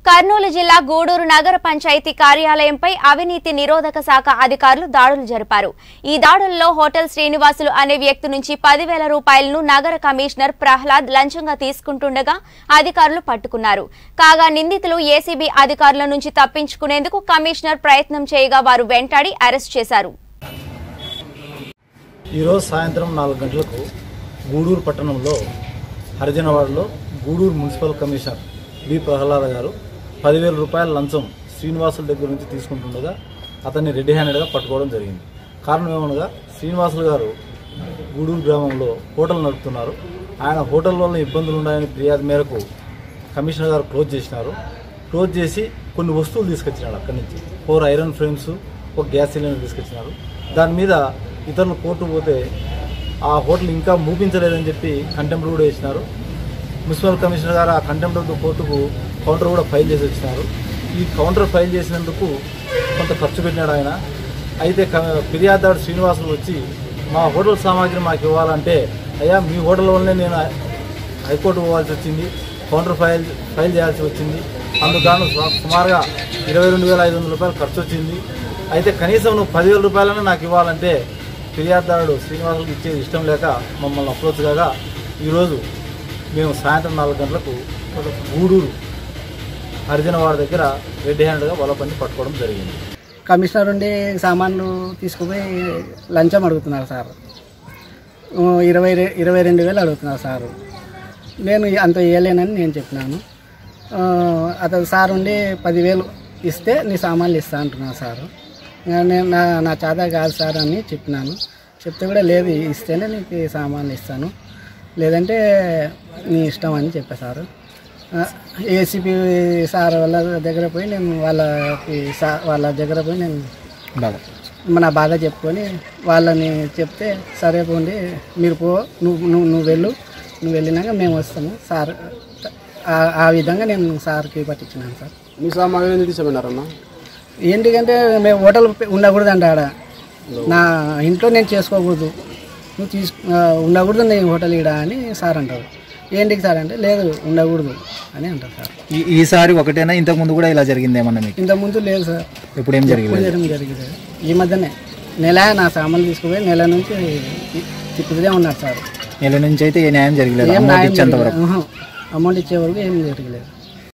కర్నూలు జిల్లా గూడూరు నగర పంచాయతీ కార్యాలయంపై అవినీతి నిరోధక శాఖ అధికారులు దాడులు జరిపారు ఈ దాడుల్లో హోటల్ శ్రీనివాసులు అనే వ్యక్తి నుంచి పదివేల రూపాయలను నగర కమిషనర్ ప్రహ్లాద్ లంచంగా తీసుకుంటుండగా అధికారులు పట్టుకున్నారు కాగా నిందితులు ఏసీబీ అధికారుల నుంచి తప్పించుకునేందుకు కమిషనర్ ప్రయత్నం చేయగా వారు వెంటాడి అరెస్ట్ చేశారు ఈరోజు సాయంత్రం నాలుగు గంటలకు గూడూరు పట్టణంలో హరిజనవాడలో Gudur municipal commissioner B Prahlada గారు పదివేల రూపాయల లంచం శ్రీనివాసుల దగ్గర నుంచి తీసుకుంటుండగా అతన్ని రెడీ హ్యాండెడ్గా పట్టుకోవడం జరిగింది కారణం ఏమనగా శ్రీనివాసులు గారు గూడూరు గ్రామంలో హోటల్ నడుపుతున్నారు ఆయన హోటల్ వల్ల ఇబ్బందులు ఉన్నాయని ఫిర్యాదు మేరకు కమిషనర్ గారు క్లోజ్ చేసినారు క్లోజ్ చేసి కొన్ని వస్తువులు తీసుకొచ్చినాడు అక్కడి నుంచి ఫోర్ ఐరన్ ఫ్రేమ్స్ ఒక గ్యాస్ సిలిండర్ తీసుకొచ్చినారు దాని మీద ఇతరులు కోర్టు పోతే ఆ హోటల్ ఇంకా మూపించలేదని చెప్పి కంటెంప్ట్ కూడా వేసినారు మున్సిపల్ కమిషనర్ గారు ఆ కంటెంప్ట్ ఆఫ్ ద కోర్టుకు కౌంటర్ కూడా ఫైల్ చేసి వచ్చినారు ఈ కౌంటర్ ఫైల్ చేసినందుకు కొంత ఖర్చు పెట్టినాడు ఆయన అయితే క- ఫిర్యాదుదారు శ్రీనివాసులు వచ్చి మా హోటల్ సామాగ్రి మాకు ఇవ్వాలంటే అయ్యా మీ హోటల్ వల్లనే నేను హైకోర్టు పోవాల్సి వచ్చింది కౌంటర్ ఫైల్ ఫైల్ చేయాల్సి వచ్చింది అందుకు సు- సుమారుగా ఇరవై రెండు వేల ఐదు వందల రూపాయలు ఖర్చు వచ్చింది అయితే కనీసం నువ్వు పదివేల రూపాయలన్నా నాకు ఇవ్వాలంటే ఫిర్యాదుదారుడు శ్రీనివాసులకు ఇచ్చేది ఇష్టం లేక మమ్మల్ని అప్రోచ్ కాగా ఈరోజు మేము సాయంత్రం నాలుగు గంటలకు ఒక గూడూరు హరిజనవాడ దగ్గర రెడ్ హ్యాండ్గా వలపండి పట్టుకోవడం జరిగింది కమిషనర్ ఉండి సామాన్లు తీసుకుపోయి లంచం అడుగుతున్నారు సార్ ఓ ఇరవై రె- ఇరవై రెండు వేలు అడుగుతున్నారు సారు నేను అంత ఇవ్వలేనని నేను చెప్పినాను ఆ, అతను సార్ ఉండి పదివేలు ఇస్తే నీ సామాన్లు ఇస్తా అంటున్నాను సారు ఇంకా నేను నా నా చాదా కాదు సార్ అని చెప్పినాను చెప్తే కూడా లేదు ఇస్తేనే నీకు ఈ సామాన్లు ఇస్తాను లేదంటే నీ ఇష్టం అని చెప్పేశారు ఏసీపీ సార్ వాళ్ళ దగ్గర పోయి నేను వాళ్ళకి సా వాళ్ళ దగ్గర పోయి నేను మన బాధ చెప్పుకొని వాళ్ళని చెప్తే సరే పోండి మీరు పో నువ్వు నువ్వు నువ్వు వెళ్ళు నువ్వు వెళ్ళినాక మేము వస్తాము సార్ ఆ- ఆ విధంగా నేను సార్కి పట్టించినాను సార్ మీ సామాగ్రి ఎందుకు తీసుకున్నారన్న ఎందుకంటే మేము హోటల్ ఉండకూడదు అంట ఆడ నా ఇంట్లో నేను చేసుకోకూడదు నువ్వు తీసు ఆ, ఉండకూడదు నేను హోటల్ ఈడ అని సార్ అంటారు ఏంటికి సార్ అంటే లేదు ఉండకూడదు అని అంటారు సార్ ఈ ఈసారి ఒకటేనా ఇంతకు ముందు కూడా ఇలా జరిగిందేమన్నా మీకు ఇంతకుముందు లేదు సార్ ఇప్పుడు ఏం జరిగింది చేయడం జరిగింది ఈ మధ్యనే నెల నా సామాన్లు తీసుకుపోయి నెల నుంచి తిప్పుతూనే ఉన్నారు సార్ నెల నుంచి అయితే ఏ న్యాయం జరగలేదు ఏం అమౌంట్ న్యాయం ఇచ్చేంత జరగలేదు. వరకు ఆహా. అమౌంట్ ఇచ్చే వరకు ఏం జరగలేదు